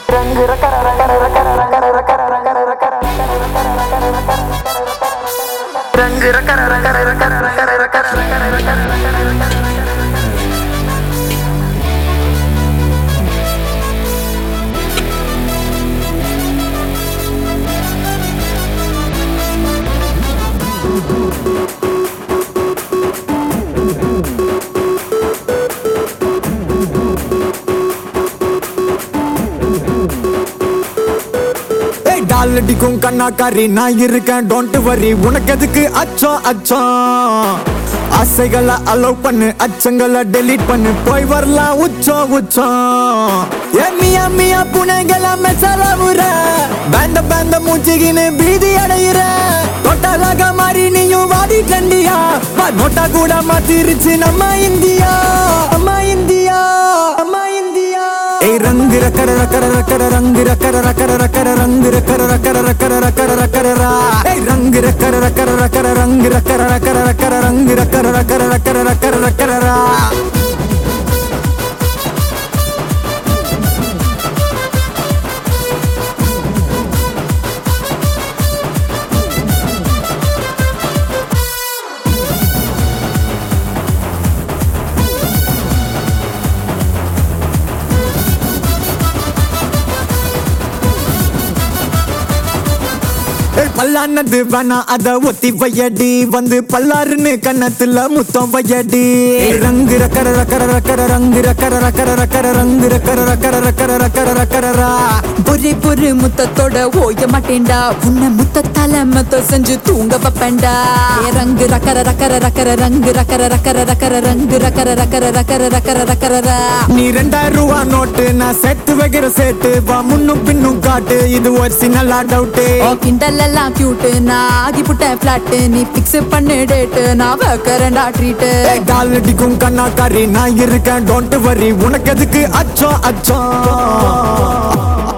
ஏய் டால் அடிக்கும் கண்ணாக்காரி நான் இருக்கேன் டோன்ட் வரி உனக்கு எதுக்கு அச்சம் அச்சம் ஆசைகளை அலோவ் பண்ணு அச்சங்களை டெலீட் பண்ணு போய் வரலாம் உச்சம் உச்சம் ஏ மியா மியா புனைகளை மெசலவுற பேந்த பேந்த மூச்சிகின்னு பீதி அடையிற தொட்டலாக மாறி நீயும் வாடி கண்டியா வா நோட்டா கூட மாத்திருச்சு நம்ம இந்தியா அம்மா இந்தியா அம்மா இந்தியா ஏய் ரங்கு ரக்கர ரக்கர ரக்கர ரங்கு ரக்கர ரக்கர ரக்கர ரங்கு ரக்கர ரக்கர ரக்கர ரக்கர ரக்கரரா ஏய் ரங்கு ரக்கர ரக்கர ரக்கர ரங்கு ரக்கர ரக்கர ரக்கர ரங்கு ரக்கர ரக்கர ரக்கர ரக்கர ரக்கரரா ஏய் பல்லானது வேணா அத ஒத்தி வையடி வந்து பல்லாருன்னு கண்ணத்துல முத்தம் வையடி ஏய் ரங்கு ரக்கர ரக்கர ரக்கர ரங்கு ரக்கர ரக்கர ரக்கர ரங்கு ரக்கர ரக்கர ரக்கர ரக்கர ரக்கரரா ஒரே ஒரு முத்தத்தோட ஓய மாட்டேன்டா உன்னை முத்தத்தால மத்த செஞ்சு தூங்க வைப்பேன்டா ஏ ரங்கு ரக்கர ரக்கர ரக்கர ரங்கு ரக்கர ரக்கர ரக்கர ரங்கு ரக்கர ரக்கர ரக்கர ரக்கர ரக்கரரா நீ ரெண்டாயிரம் ரூபா நோட்டு நான் சேர்த்து வைக்கிற சேட்டு வா முன்னும் பின்னும் காட்டு இது ஒரு சின்ன டவுட்டு ஓ கிண்டல் எல்லாம் கியூட் நான் ஆகி புட்டேன் பிளாட் நீ பிக்ஸ் பண்ணு டேட் நான் வைக்கிறேன்டா ட்ரீட் கால் அடிக்கும் கண்ணாக்காரி நான் இருக்கேன் டோன்ட் வரி உனக்கு எதுக்கு அச்சம் அச்சம்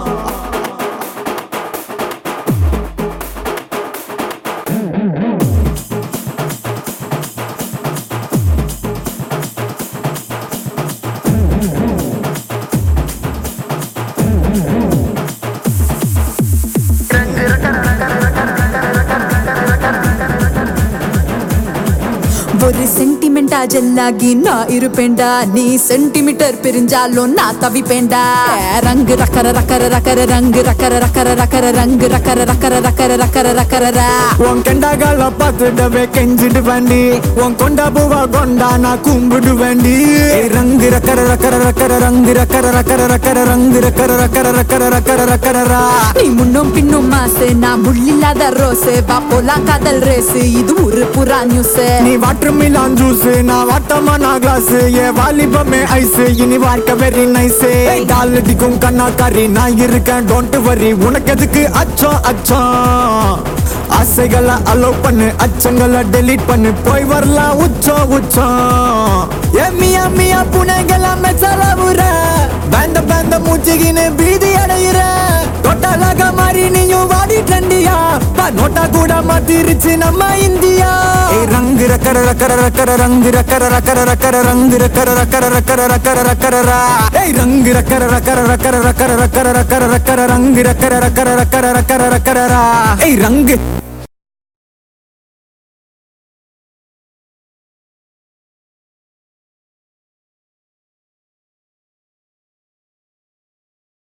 ஒரு சென்டிமெண்டா ஜெல்லாகி நான் இருப்பேன்டா நீ சென்டிமீட்டர் பிரிஞ்சாலும் நான் தவிப்பேன்டா ஏ, ரங்கு ரக்கர ரக்கர ரக்கர ரங்கு ரக்கர ரக்கர ரக்கர ரங்கு ரக்கர ரக்கர ரக்கர ரக்கர ரக்கரரா உன் கெண்டாகால பார்த்துடவே கெஞ்சிடு வேண்டி உன் கொண்டா பூவா கொண்டா நான் கும்பிடு வேண்டி ஏய் ரங்கு ரக்கர ரக்கர ரக்கர ரங்கு ரக்கர ரக்கர ரக்கர ரங்கு ரக்கர ரக்கர ரக்கர ரக்கர ரக்கரரா நீ முன்னும் பின்னும் மாசு நான் முள்ளில்லாத ரோஸ் வா போலாம் காதல் ரேஸ் இது ஒரு புறா நியூஸ் நீ வாட்டர் மிலான் ஜூஸ் நான் வாட்டமா நான் கிளாஸ் ஏ வாலிபமே ஐஸ் இனி வாழ்க்க வெரி நைஸ் டால் அடிக்கும் கண்ணாக்காரி நான் இருக்கேன் டோன்ட் வரி உனக்கு எதுக்கு அச்சம் அச்சம் ஆசைகளை அலோவ் பண்ணு அச்சங்களை டெலீட் பண்ணு போய் வரலாம் உச்சம் உச்சம் ஏ மியா மியா புனைகளை மெச்சலவுற பேந்த பேந்த மூச்சிகின்னு பீதி அடையிற தொட்டலாக மாறி நீயும் வாடி கண்டியா பா நோட்டா கூட மாத்திருச்சு நம்ம இந்தியா ஏய் ரங்கு ரக்கர ரக்கர ரக்கர ரங்கு ரக்கர ரக்கர ரக்கர ரங்கு ரக்கர ரக்கர ரக்கர ரக்கர ரக்கரரா ஏய் ரங்கு ரக்கர ரக்கர ரக்கர ரக்கர ரக்கர ரக்கர ரக்கர ரங்கு ரக்கர ரக்கர ரக்கர ரக்கர ரக்கரரா ஏய் ரங்கு